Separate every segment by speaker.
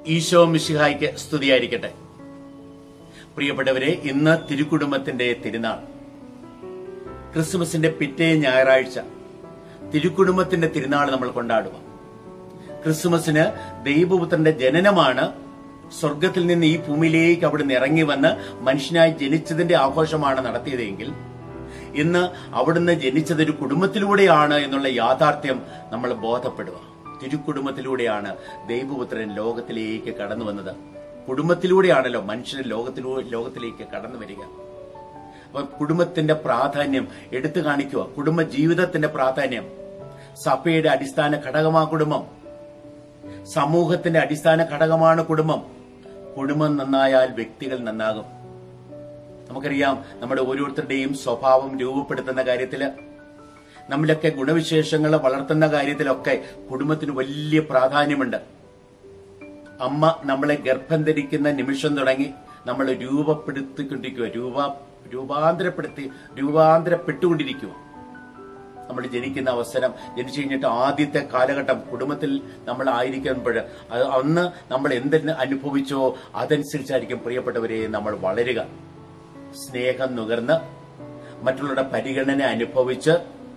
Speaker 1: ഈശോ മിശിഹായ്ക്ക് സ്തുതിയായിരിക്കട്ടെ പ്രിയപ്പെട്ടവരെ ഇന്ന് തിരുക്കുടുംബത്തിന്റെ തിരുനാൾ ക്രിസ്മസിന്റെ പിറ്റേ ഞായറാഴ്ച തിരുക്കുടുംബത്തിന്റെ തിരുനാൾ നമ്മൾ കൊണ്ടാടുക ക്രിസ്മസിന് ദൈവപുത്രന്റെ ജനനമാണ് സ്വർഗത്തിൽ നിന്ന് ഈ ഭൂമിയിലേക്ക് അവിടുന്ന് ഇറങ്ങി വന്ന് മനുഷ്യനായി ജനിച്ചതിന്റെ ആഘോഷമാണ് നടത്തിയതെങ്കിൽ ഇന്ന് അവിടുന്ന് ജനിച്ചത് ഒരു കുടുംബത്തിലൂടെയാണ് എന്നുള്ള യാഥാർത്ഥ്യം നമ്മൾ ബോധപ്പെടുക തിരുക്കുടുംബത്തിലൂടെയാണ് ദൈവപുത്രൻ ലോകത്തിലേക്ക് കടന്നു വന്നത് കുടുംബത്തിലൂടെയാണല്ലോ മനുഷ്യൻ ലോകത്തിലൂടെ ലോകത്തിലേക്ക് കടന്നു വരിക അപ്പൊ കുടുംബത്തിന്റെ പ്രാധാന്യം എടുത്തു കാണിക്കുക കുടുംബ ജീവിതത്തിന്റെ പ്രാധാന്യം സഭയുടെ അടിസ്ഥാന ഘടകമാ കുടുംബം സമൂഹത്തിന്റെ അടിസ്ഥാന ഘടകമാണ് കുടുംബം കുടുംബം നന്നായാൽ വ്യക്തികൾ നന്നാകും നമുക്കറിയാം നമ്മുടെ ഓരോരുത്തരുടെയും സ്വഭാവം രൂപപ്പെടുത്തുന്ന കാര്യത്തില് നമ്മിലൊക്കെ ഗുണവിശേഷങ്ങൾ വളർത്തുന്ന കാര്യത്തിലൊക്കെ കുടുംബത്തിന് വലിയ പ്രാധാന്യമുണ്ട് അമ്മ നമ്മളെ ഗർഭം ധരിക്കുന്ന നിമിഷം തുടങ്ങി നമ്മൾ രൂപപ്പെടുത്തിക്കൊണ്ടിരിക്കുക രൂപ രൂപാന്തരപ്പെടുത്തി രൂപാന്തരപ്പെട്ടുകൊണ്ടിരിക്കുക നമ്മൾ ജനിക്കുന്ന അവസരം ജനിച്ചു കഴിഞ്ഞിട്ട് ആദ്യത്തെ കാലഘട്ടം കുടുംബത്തിൽ നമ്മൾ ആയിരിക്കുമ്പോൾ അത് അന്ന് നമ്മൾ എന്തെന്ന് അനുഭവിച്ചോ അതനുസരിച്ചായിരിക്കും പ്രിയപ്പെട്ടവരെ നമ്മൾ വളരുക സ്നേഹം നുകർന്ന് മറ്റുള്ളവരുടെ പരിഗണന അനുഭവിച്ച്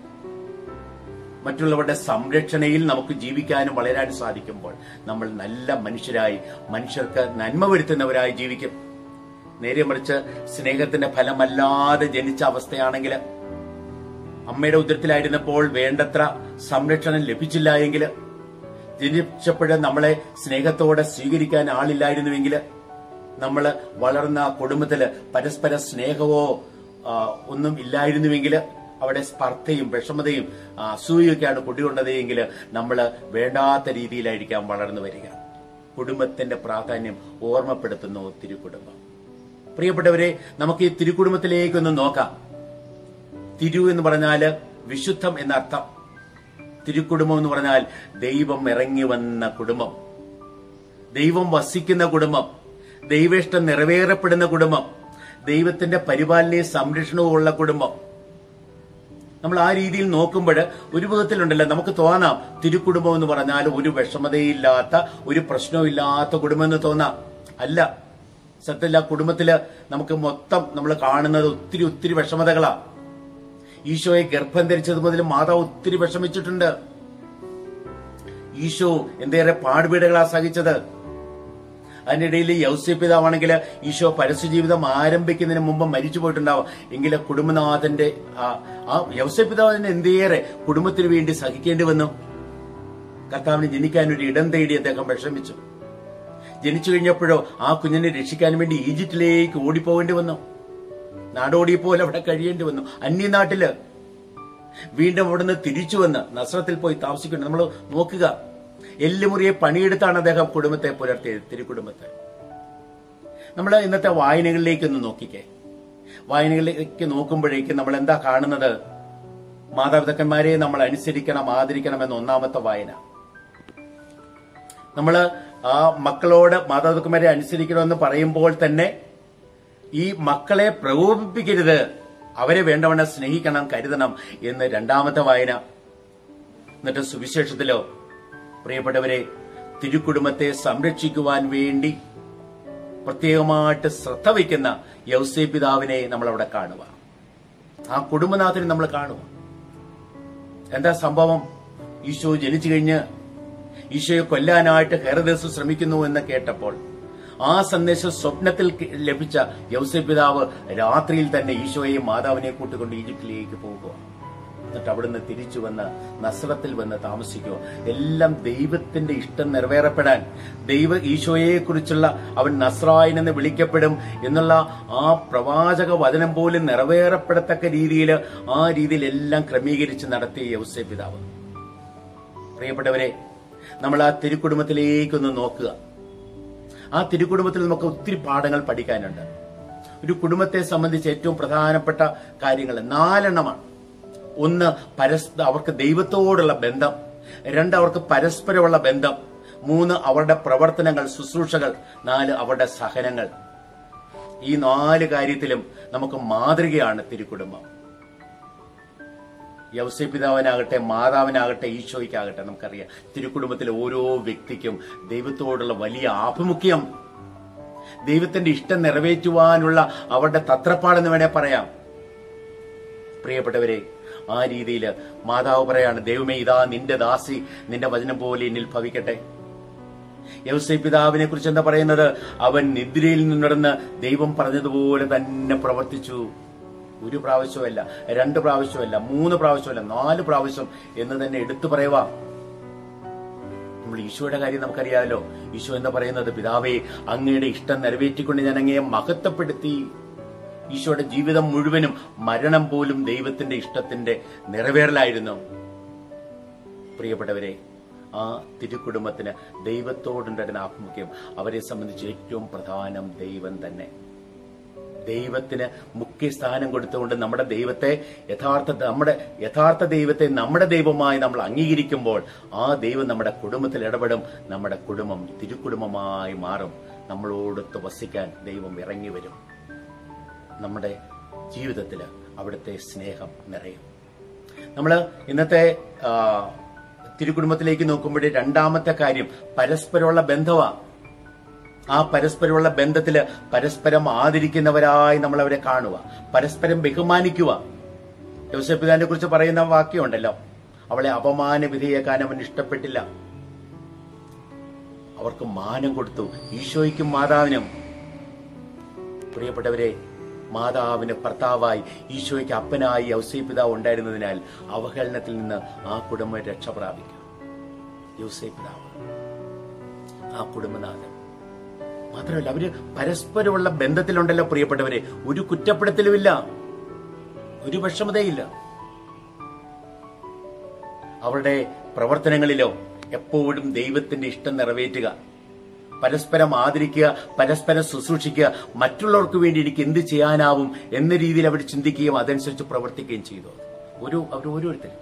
Speaker 1: മറ്റുള്ളവരുടെ സംരക്ഷണയിൽ നമുക്ക് ജീവിക്കാനും വളരാനും സാധിക്കുമ്പോൾ നമ്മൾ നല്ല മനുഷ്യരായി മനുഷ്യർക്ക് നന്മ വരുത്തുന്നവരായി ജീവിക്കും നേരെ മറിച്ച് സ്നേഹത്തിന്റെ ഫലമല്ലാതെ ജനിച്ച അവസ്ഥയാണെങ്കിൽ അമ്മയുടെ ഉദരത്തിലായിരുന്നപ്പോൾ വേണ്ടത്ര സംരക്ഷണം ലഭിച്ചില്ല എങ്കിൽ ജനിച്ചപ്പോഴ് നമ്മളെ സ്നേഹത്തോടെ സ്വീകരിക്കാൻ ആളില്ലായിരുന്നുവെങ്കിൽ നമ്മൾ വളർന്ന ആ കുടുംബത്തില് പരസ്പര സ്നേഹമോ ആ, ഒന്നും ഇല്ലായിരുന്നുവെങ്കിൽ അവിടെ സ്പർദ്ധയും വിഷമതയും ആ, അസൂയൊക്കെയാണ് കുടികൊണ്ടതെങ്കിൽ നമ്മൾ വേണ്ടാത്ത രീതിയിലായിരിക്കാം വളർന്നു വരിക കുടുംബത്തിന്റെ പ്രാധാന്യം ഓർമ്മപ്പെടുത്തുന്നു തിരുക്കുടുംബം പ്രിയപ്പെട്ടവരെ നമുക്ക് ഈ തിരുക്കുടുംബത്തിലേക്കൊന്ന് നോക്കാം തിരു എന്ന് പറഞ്ഞാല് വിശുദ്ധം എന്നർത്ഥം തിരുക്കുടുംബം എന്ന് പറഞ്ഞാൽ ദൈവം ഇറങ്ങി വന്ന കുടുംബം ദൈവം വസിക്കുന്ന കുടുംബം ദൈവേഷ്ടം നിറവേറപ്പെടുന്ന കുടുംബം ദൈവത്തിന്റെ പരിപാലനയും സംരക്ഷണവും ഉള്ള കുടുംബം നമ്മൾ ആ രീതിയിൽ നോക്കുമ്പോൾ ഒരു വിധത്തിലുണ്ടല്ലോ നമുക്ക് തോന്നാം തിരുക്കുടുംബം എന്ന് പറഞ്ഞാൽ ഒരു വിഷമതയില്ലാത്ത ഒരു പ്രശ്നവും കുടുംബം എന്ന് തോന്നാം അല്ല സത്യല്ല കുടുംബത്തില് നമുക്ക് മൊത്തം നമ്മൾ കാണുന്നത് ഒത്തിരി ഒത്തിരി വിഷമതകളാ ഈശോയെ ഗർഭം ധരിച്ചത് മുതൽ മാതാവ് ഒത്തിരി വിഷമിച്ചിട്ടുണ്ട് ഈശോ എന്തേറെ പാടുപീടുകളാ സഹിച്ചത് അതിനിടയിൽ യൗസ്യ പിതാവാണെങ്കിൽ ഈശോ പരസ്യ ജീവിതം ആരംഭിക്കുന്നതിന് മുമ്പ് മരിച്ചു പോയിട്ടുണ്ടാവും എങ്കിൽ കുടുംബനാഥന്റെ ആ ആ യൗസ്യ പിതാവിന് എന്തേറെ കുടുംബത്തിന് വേണ്ടി സഹിക്കേണ്ടി വന്നു കർത്താവിന് ജനിക്കാൻ ഒരു ഇടം തേടി അദ്ദേഹം വിഷമിച്ചു ജനിച്ചു കഴിഞ്ഞപ്പോഴോ ആ കുഞ്ഞിനെ രക്ഷിക്കാൻ വേണ്ടി ഈജിപ്തിലേക്ക് ഓടിപ്പോകേണ്ടി വന്നു നാടോടിയപ്പോലെ അവിടെ കഴിയേണ്ടി വന്നു അന്യനാട്ടില് വീണ്ടും അവിടുന്ന് തിരിച്ചു വന്ന് നസ്രത്തിൽ പോയി താമസിക്കുന്നു നമ്മൾ നോക്കുക എല്ലുമുറിയെ പണിയെടുത്താണ് അദ്ദേഹം കുടുംബത്തെ പുലർത്തിയത് തിരുക്കുടുംബത്തെ നമ്മൾ ഇന്നത്തെ വായനകളിലേക്ക് ഒന്ന് നോക്കിക്കേ വായനകളിലേക്ക് നോക്കുമ്പോഴേക്കും നമ്മൾ എന്താ കാണുന്നത് മാതാപിതാക്കന്മാരെ നമ്മൾ അനുസരിക്കണം ആദരിക്കണം എന്ന ഒന്നാമത്തെ വായന നമ്മള് ആ മക്കളോട് മാതാപിതാക്കന്മാരെ അനുസരിക്കണമെന്ന് പറയുമ്പോൾ തന്നെ ഈ മക്കളെ പ്രകോപിപ്പിക്കരുത് അവരെ വേണ്ടവണ്ണം സ്നേഹിക്കണം കരുതണം എന്ന് രണ്ടാമത്തെ വായന എന്നിട്ട് സുവിശേഷത്തിലോ പ്രിയപ്പെട്ടവരെ തിരുക്കുടുംബത്തെ സംരക്ഷിക്കുവാൻ വേണ്ടി പ്രത്യേകമായിട്ട് ശ്രദ്ധ വയ്ക്കുന്ന യൗസേ പിതാവിനെ നമ്മൾ അവിടെ കാണുക ആ കുടുംബനാഥനെ നമ്മൾ കാണുക എന്താ സംഭവം ഈശോ ജനിച്ചു കഴിഞ്ഞ് ഈശോയെ കൊല്ലാനായിട്ട് ഹെറദേസ് ശ്രമിക്കുന്നു എന്ന് കേട്ടപ്പോൾ ആ സന്ദേശം സ്വപ്നത്തിൽ കി- ലഭിച്ച യൗസേ പിതാവ് രാത്രിയിൽ തന്നെ ഈശോയെയും മാതാവിനെ കൂട്ടിക്കൊണ്ട് ഈജിപ്തിലേക്ക് പോകുക എന്നിട്ട് അവിടുന്ന് തിരിച്ചു വന്ന് നസ്രത്തിൽ വന്ന് താമസിക്കുക എല്ലാം ദൈവത്തിന്റെ ഇഷ്ടം നിറവേറപ്പെടാൻ ദൈവ ഈശോയെ കുറിച്ചുള്ള അവൻ നസ്രായൻ എന്ന് വിളിക്കപ്പെടും എന്നുള്ള ആ പ്രവാചക വചനം പോലും നിറവേറപ്പെടത്തക്ക രീതിയിൽ ആ രീതിയിൽ എല്ലാം ക്രമീകരിച്ച് നടത്തിയ യൗസേ പിതാവ് പ്രിയപ്പെട്ടവരെ നമ്മൾ ആ തിരുക്കുടുംബത്തിലേക്കൊന്ന് നോക്കുക ആ തിരുക്കുടുംബത്തിൽ നമുക്ക് ഒത്തിരി പാഠങ്ങൾ പഠിക്കാനുണ്ട് ഒരു കുടുംബത്തെ സംബന്ധിച്ച് ഏറ്റവും പ്രധാനപ്പെട്ട കാര്യങ്ങൾ നാലെണ്ണമാണ് ഒന്ന് പരസ്പ അവർക്ക് ദൈവത്തോടുള്ള ബന്ധം രണ്ട് അവർക്ക് പരസ്പരമുള്ള ബന്ധം മൂന്ന് അവരുടെ പ്രവർത്തനങ്ങൾ ശുശ്രൂഷകൾ നാല് അവരുടെ സഹനങ്ങൾ ഈ നാല് കാര്യത്തിലും നമുക്ക് മാതൃകയാണ് തിരുക്കുടുംബം യവസ പിതാവിനാകട്ടെ മാതാവിനാകട്ടെ ഈശോയ്ക്കാകട്ടെ നമുക്കറിയാം തിരുക്കുടുംബത്തിലെ ഓരോ വ്യക്തിക്കും ദൈവത്തോടുള്ള വലിയ ആഭിമുഖ്യം ദൈവത്തിന്റെ ഇഷ്ടം നിറവേറ്റുവാനുള്ള അവരുടെ തത്രപ്പാടെന്ന് വേണേ പറയാം പ്രിയപ്പെട്ടവരെ ആ രീതിയിൽ മാതാവ് പറയാണ് ദൈവമേ ഇതാ നിന്റെ ദാസി നിന്റെ വചനം പോലെ എന്നിൽ ഭവിക്കട്ടെ യവസൈ പിതാവിനെ കുറിച്ച് എന്താ പറയുന്നത് അവൻ നിദ്രയിൽ നിന്നിടന്ന് ദൈവം പറഞ്ഞതുപോലെ തന്നെ പ്രവർത്തിച്ചു ഒരു പ്രാവശ്യമല്ല രണ്ട് പ്രാവശ്യമല്ല മൂന്ന് പ്രാവശ്യമല്ല നാല് പ്രാവശ്യം എന്ന് തന്നെ എടുത്തു പറയുക നമ്മൾ ഈശോയുടെ കാര്യം നമുക്കറിയാമല്ലോ ഈശോ എന്താ പറയുന്നത് പിതാവേ അങ്ങയുടെ ഇഷ്ടം നിറവേറ്റിക്കൊണ്ട് ഞാൻ അങ്ങയെ മഹത്വപ്പെടുത്തി ഈശോയുടെ ജീവിതം മുഴുവനും മരണം പോലും ദൈവത്തിന്റെ ഇഷ്ടത്തിന്റെ നിറവേറലായിരുന്നു പ്രിയപ്പെട്ടവരെ ആ തിരുക്കുടുംബത്തിന് ദൈവത്തോടുണ്ടായിരുന്ന ആഭിമുഖ്യം അവരെ സംബന്ധിച്ച് ഏറ്റവും പ്രധാനം ദൈവം തന്നെ ദൈവത്തിന് മുഖ്യ സ്ഥാനം കൊടുത്തുകൊണ്ട് നമ്മുടെ ദൈവത്തെ യഥാർത്ഥ നമ്മുടെ യഥാർത്ഥ ദൈവത്തെ നമ്മുടെ ദൈവമായി നമ്മൾ അംഗീകരിക്കുമ്പോൾ ആ ദൈവം നമ്മുടെ കുടുംബത്തിൽ ഇടപെടും നമ്മുടെ കുടുംബം തിരുക്കുടുംബമായി മാറും നമ്മളോടൊത്ത് വസിക്കാൻ ദൈവം ഇറങ്ങി വരും നമ്മുടെ ജീവിതത്തിൽ അവിടുത്തെ സ്നേഹം നിറയും നമ്മൾ ഇന്നത്തെ ആ, തിരുക്കുടുംബത്തിലേക്ക് നോക്കുമ്പോൾ രണ്ടാമത്തെ കാര്യം പരസ്പരമുള്ള ബന്ധമാണ് ആ പരസ്പരമുള്ള ബന്ധത്തില് പരസ്പരം ആദരിക്കുന്നവരായി നമ്മൾ അവരെ കാണുക പരസ്പരം ബഹുമാനിക്കുക യോസഫിതാനെ കുറിച്ച് പറയുന്ന വാക്യമുണ്ടല്ലോ അവളെ അപമാന വിധേയക്കാൻ അവൻ ഇഷ്ടപ്പെട്ടില്ല അവർക്ക് മാനം കൊടുത്തു ഈശോയ്ക്കും മാതാവിനും പ്രിയപ്പെട്ടവരെ മാതാവിന് ഭർത്താവായി ഈശോയ്ക്ക് അപ്പനായി യൗസൈ പിതാവ് ഉണ്ടായിരുന്നതിനാൽ അവഹേളനത്തിൽ നിന്ന് ആ കുടുംബം രക്ഷ പ്രാപിക്കും യൗസൈ പിതാവ് ആ കുടുംബനാഥൻ മാത്രമല്ല അവര് പരസ്പരമുള്ള ബന്ധത്തിലുണ്ടല്ലോ പ്രിയപ്പെട്ടവരെ ഒരു കുറ്റപ്പെടുത്തലുമില്ല ഒരു വിഷമതയില്ല അവരുടെ പ്രവർത്തനങ്ങളിലോ എപ്പോഴും ദൈവത്തിന്റെ ഇഷ്ടം നിറവേറ്റുക പരസ്പരം ആദരിക്കുക പരസ്പരം ശുശ്രൂഷിക്കുക മറ്റുള്ളവർക്ക് വേണ്ടി എനിക്ക് എന്ത് ചെയ്യാനാവും എന്ന രീതിയിൽ അവർ ചിന്തിക്കുകയും അതനുസരിച്ച് പ്രവർത്തിക്കുകയും ചെയ്തു ഒരു അവർ ഓരോരുത്തരും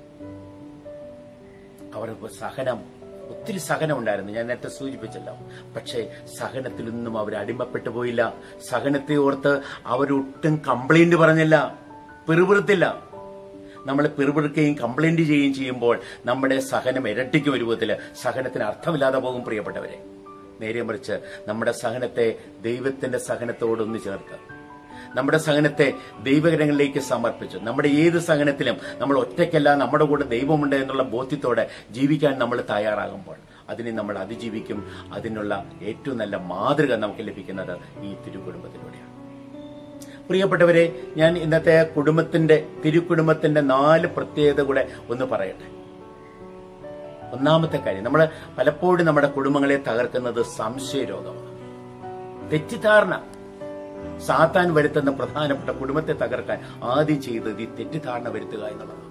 Speaker 1: അവർക്ക് സഹനം ഒത്തിരി സഹനം ഉണ്ടായിരുന്നു ഞാൻ നേരത്തെ സൂചിപ്പിച്ചല്ലോ പക്ഷേ സഹനത്തിലൊന്നും അവർ അടിമപ്പെട്ടു പോയില്ല സഹനത്തെ ഓർത്ത് അവരൊട്ടും കംപ്ലൈന്റ് പറഞ്ഞില്ല പിറുപിറുത്തില്ല നമ്മൾ പിറുപിറുക്കുകയും കംപ്ലൈന്റ് ചെയ്യുകയും ചെയ്യുമ്പോൾ നമ്മുടെ സഹനം ഇരട്ടിക്കും രൂപത്തിൽ സഹനത്തിന് അർത്ഥമില്ലാതെ പോകും പ്രിയപ്പെട്ടവരെ നേരെ മറിച്ച് നമ്മുടെ സഹനത്തെ ദൈവത്തിന്റെ സഹനത്തോടൊന്ന് ചേർത്ത് നമ്മുടെ സഹനത്തെ ദൈവകരങ്ങളിലേക്ക് സമർപ്പിച്ചു നമ്മുടെ ഏത് സഹനത്തിലും നമ്മൾ ഒറ്റയ്ക്കല്ല നമ്മുടെ കൂടെ ദൈവമുണ്ട് എന്നുള്ള ബോധ്യത്തോടെ ജീവിക്കാൻ നമ്മൾ തയ്യാറാകുമ്പോൾ അതിനെ നമ്മൾ അതിജീവിക്കും അതിനുള്ള ഏറ്റവും നല്ല മാതൃക നമുക്ക് ലഭിക്കുന്നത് ഈ തിരുകുടുംബത്തിലൂടെയാണ് പ്രിയപ്പെട്ടവരെ ഞാൻ ഇന്നത്തെ കുടുംബത്തിന്റെ തിരുക്കുടുംബത്തിന്റെ നാല് പ്രത്യേകത കൂടെ ഒന്ന് പറയട്ടെ ഒന്നാമത്തെ കാര്യം നമ്മൾ പലപ്പോഴും നമ്മുടെ കുടുംബങ്ങളെ തകർക്കുന്നത് സംശയരോഗമാണ് തെറ്റിദ്ധാരണ സാത്താൻ വരുത്തുന്ന പ്രധാനപ്പെട്ട കുടുംബത്തെ തകർക്കാൻ ആദ്യം ചെയ്തത് ഈ തെറ്റിദ്ധാരണ വരുത്തുക എന്നുള്ളതാണ്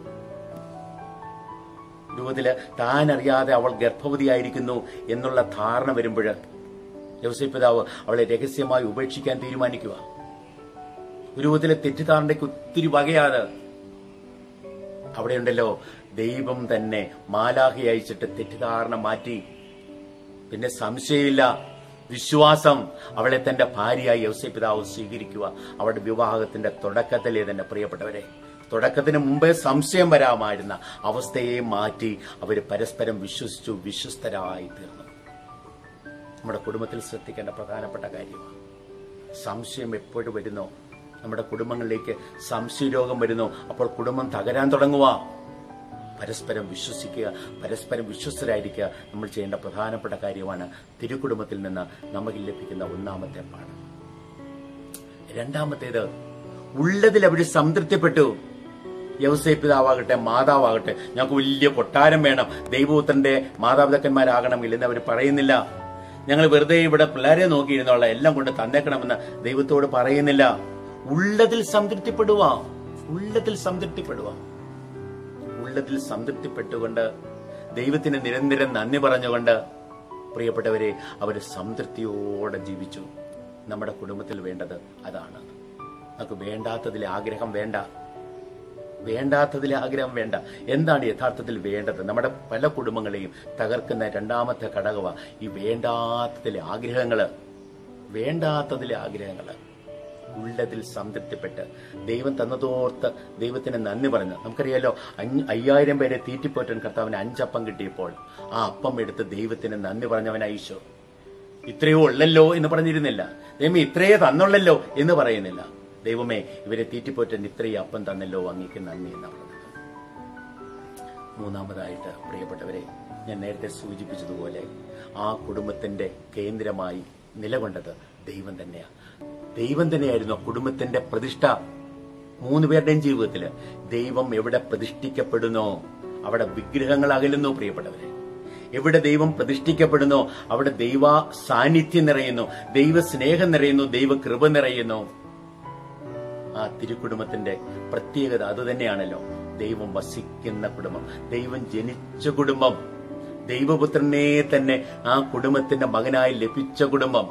Speaker 1: രൂപത്തില് താൻ അറിയാതെ അവൾ ഗർഭവതിയായിരിക്കുന്നു എന്നുള്ള ധാരണ വരുമ്പോൾ യോസഫ് പിതാവ് അവളെ രഹസ്യമായി ഉപേക്ഷിക്കാൻ തീരുമാനിക്കുക രൂപത്തിലെ തെറ്റിദ്ധാരണയ്ക്ക് ഒത്തിരി വകയാത് അവിടെയുണ്ടല്ലോ ദൈവം തന്നെ മാലാഹി അയച്ചിട്ട് തെറ്റിദ്ധാരണ മാറ്റി പിന്നെ സംശയമില്ല വിശ്വാസം അവളെ തന്റെ ഭാര്യയായി യൗസഫ് പിതാവ് സ്വീകരിക്കുക അവരുടെ വിവാഹത്തിന്റെ തുടക്കത്തിലെ തന്നെ പ്രിയപ്പെട്ടവരെ തുടക്കത്തിന് മുമ്പേ സംശയം വരാമായിരുന്ന അവസ്ഥയെ മാറ്റി അവർ പരസ്പരം വിശ്വസിച്ചു വിശ്വസ്തരായി തീർന്നു നമ്മുടെ കുടുംബത്തിൽ ശ്രദ്ധിക്കേണ്ട പ്രധാനപ്പെട്ട കാര്യമാണ് സംശയം എപ്പോഴും വരുന്നോ നമ്മുടെ കുടുംബങ്ങളിലേക്ക് സംശയരോഗം വരുന്നു അപ്പോൾ കുടുംബം തകരാൻ തുടങ്ങുക പരസ്പരം വിശ്വസിക്കുക പരസ്പരം വിശ്വസ്തരായിരിക്കുക നമ്മൾ ചെയ്യേണ്ട പ്രധാനപ്പെട്ട കാര്യമാണ് തിരുക്കുടുംബത്തിൽ നിന്ന് നമുക്ക് ലഭിക്കുന്ന ഒന്നാമത്തെ പാഠം രണ്ടാമത്തേത് ഉള്ളതിൽ അവർ സംതൃപ്തിപ്പെട്ടു വ്യവസായ പിതാവാകട്ടെ മാതാവാകട്ടെ ഞങ്ങൾക്ക് വലിയ കൊട്ടാരം വേണം ദൈവപുത്രന്റെ മാതാപിതാക്കന്മാരാകണമെങ്കിൽ എന്ന് അവർ പറയുന്നില്ല ഞങ്ങൾ വെറുതെ ഇവിടെ പിള്ളേരെ നോക്കിയിരുന്നുള്ള എല്ലാം കൊണ്ട് തന്നേക്കണമെന്ന് ദൈവത്തോട് പറയുന്നില്ല ഉള്ളതിൽ സംതൃപ്തിപ്പെടുക ഉള്ളതിൽ സംതൃപ്തിപ്പെടുക ഉള്ളതിൽ സംതൃപ്തിപ്പെട്ടുകൊണ്ട് ദൈവത്തിന് നിരന്തരം നന്ദി പറഞ്ഞുകൊണ്ട് പ്രിയപ്പെട്ടവരെ അവർ സംതൃപ്തിയോടെ ജീവിച്ചു നമ്മുടെ കുടുംബത്തിൽ വേണ്ടത് അതാണ് നമുക്ക് വേണ്ടാത്തതിലെ ആഗ്രഹം വേണ്ട വേണ്ടാത്തതിലെ ആഗ്രഹം വേണ്ട എന്താണ് യഥാർത്ഥത്തിൽ വേണ്ടത് നമ്മുടെ പല കുടുംബങ്ങളെയും തകർക്കുന്ന രണ്ടാമത്തെ ഘടകമാണ് ഈ വേണ്ടാത്തതിലെ ആഗ്രഹങ്ങള് വേണ്ടാത്തതിലെ ആഗ്രഹങ്ങള് ഉള്ളതിൽ സംതൃപ്തിപ്പെട്ട് ദൈവം തന്നതോർത്ത് ദൈവത്തിന് നന്ദി പറഞ്ഞ് നമുക്കറിയാലോ അഞ്ഞ് അയ്യായിരം പേരെ തീറ്റിപ്പോറ്റാൻ കർത്താവിന് അഞ്ചപ്പം കിട്ടിയപ്പോൾ ആ അപ്പം എടുത്ത് ദൈവത്തിന് നന്ദി പറഞ്ഞവൻ ഈശോ ഇത്രയോ ഉള്ളല്ലോ എന്ന് പറഞ്ഞിരുന്നില്ല ദൈവമേ ഇത്രയേ തന്നുള്ളല്ലോ എന്ന് പറയുന്നില്ല ദൈവമേ ഇവരെ തീറ്റിപ്പോറ്റാൻ ഇത്രയും അപ്പം തന്നല്ലോ അങ്ങേക്ക് നന്ദി എന്ന് പറഞ്ഞത് മൂന്നാമതായിട്ട് പ്രിയപ്പെട്ടവരെ ഞാൻ നേരത്തെ സൂചിപ്പിച്ചതുപോലെ ആ കുടുംബത്തിന്റെ കേന്ദ്രമായി നിലകൊണ്ടത് ദൈവം തന്നെയാണ് ദൈവം തന്നെയായിരുന്നു ആ കുടുംബത്തിന്റെ പ്രതിഷ്ഠ മൂന്ന് പേരുടെയും ജീവിതത്തിൽ ദൈവം എവിടെ പ്രതിഷ്ഠിക്കപ്പെടുന്നോ അവിടെ വിഗ്രഹങ്ങൾ അകലുന്നു പ്രിയപ്പെട്ടവരെ എവിടെ ദൈവം പ്രതിഷ്ഠിക്കപ്പെടുന്നോ അവിടെ ദൈവ സാന്നിധ്യം നിറയുന്നു ദൈവ സ്നേഹം നിറയുന്നു ദൈവ കൃപ നിറയുന്നു ആ തിരുക്കുടുംബത്തിന്റെ പ്രത്യേകത അത് തന്നെയാണല്ലോ ദൈവം വസിക്കുന്ന കുടുംബം ദൈവം ജനിച്ച കുടുംബം ദൈവപുത്രനെ തന്നെ ആ കുടുംബത്തിന്റെ മകനായി ലഭിച്ച കുടുംബം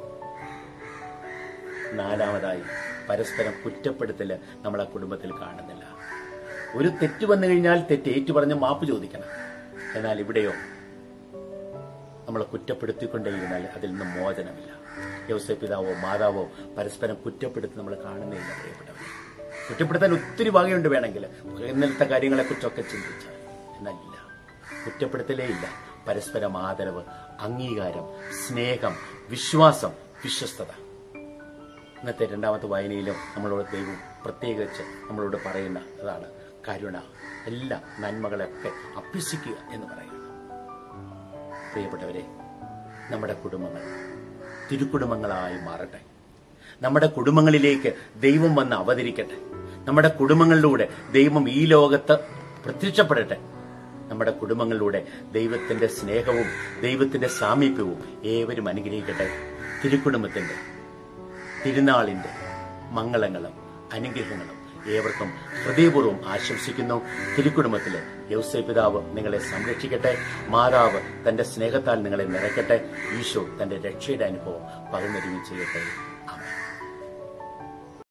Speaker 1: നാലാമതായി പരസ്പരം കുറ്റപ്പെടുത്തല് നമ്മൾ ആ കുടുംബത്തിൽ കാണുന്നില്ല ഒരു തെറ്റ് വന്നു കഴിഞ്ഞാൽ തെറ്റ് ഏറ്റുപറഞ്ഞ് മാപ്പ് ചോദിക്കണം എന്നാൽ ഇവിടെയോ നമ്മളെ കുറ്റപ്പെടുത്തിക്കൊണ്ടേയിരുന്നാൽ അതിൽ നിന്ന് മോചനമില്ല യവസ പിതാവോ മാതാവോ പരസ്പരം കുറ്റപ്പെടുത്തി നമ്മൾ കാണുന്നില്ല പ്രിയപ്പെട്ടവരെ കുറ്റപ്പെടുത്താൻ ഒത്തിരി വകയുണ്ട് വേണമെങ്കിൽ ഇന്നലത്തെ കാര്യങ്ങളെക്കുറിച്ചൊക്കെ ചിന്തിച്ചാൽ എന്നല്ല കുറ്റപ്പെടുത്തലേ ഇല്ല പരസ്പരം ആദരവ് അംഗീകാരം സ്നേഹം വിശ്വാസം വിശ്വസ്തത ഇന്നത്തെ രണ്ടാമത്തെ വായനയിലും നമ്മളോട് ദൈവം പ്രത്യേകിച്ച് നമ്മളോട് പറയുന്ന അതാണ് കരുണ എല്ലാ നന്മകളെയൊക്കെ അഭ്യസിക്കുക എന്ന് പറയുന്നത് പ്രിയപ്പെട്ടവരെ നമ്മുടെ കുടുംബങ്ങൾ തിരുക്കുടുംബങ്ങളായി മാറട്ടെ നമ്മുടെ കുടുംബങ്ങളിലേക്ക് ദൈവം വന്ന് അവതരിക്കട്ടെ നമ്മുടെ കുടുംബങ്ങളിലൂടെ ദൈവം ഈ ലോകത്ത് പ്രത്യക്ഷപ്പെടട്ടെ നമ്മുടെ കുടുംബങ്ങളിലൂടെ ദൈവത്തിന്റെ സ്നേഹവും ദൈവത്തിന്റെ സാമീപ്യവും ഏവരും അനുഗ്രഹിക്കട്ടെ തിരുക്കുടുംബത്തിന്റെ തിരുനാളിന്റെ മംഗളങ്ങളും അനുഗ്രഹങ്ങളും ഏവർക്കും ഹൃദയപൂർവ്വം ആശംസിക്കുന്നു തിരുക്കുടുംബത്തിലെ യൗസേ പിതാവ് നിങ്ങളെ സംരക്ഷിക്കട്ടെ മാതാവ് തന്റെ സ്നേഹത്താൽ നിങ്ങളെ നിറയ്ക്കട്ടെ ഈശോ തന്റെ രക്ഷയുടെ അനുഭവം പകർന്നരുകയും ചെയ്യട്ടെ ആമേൻ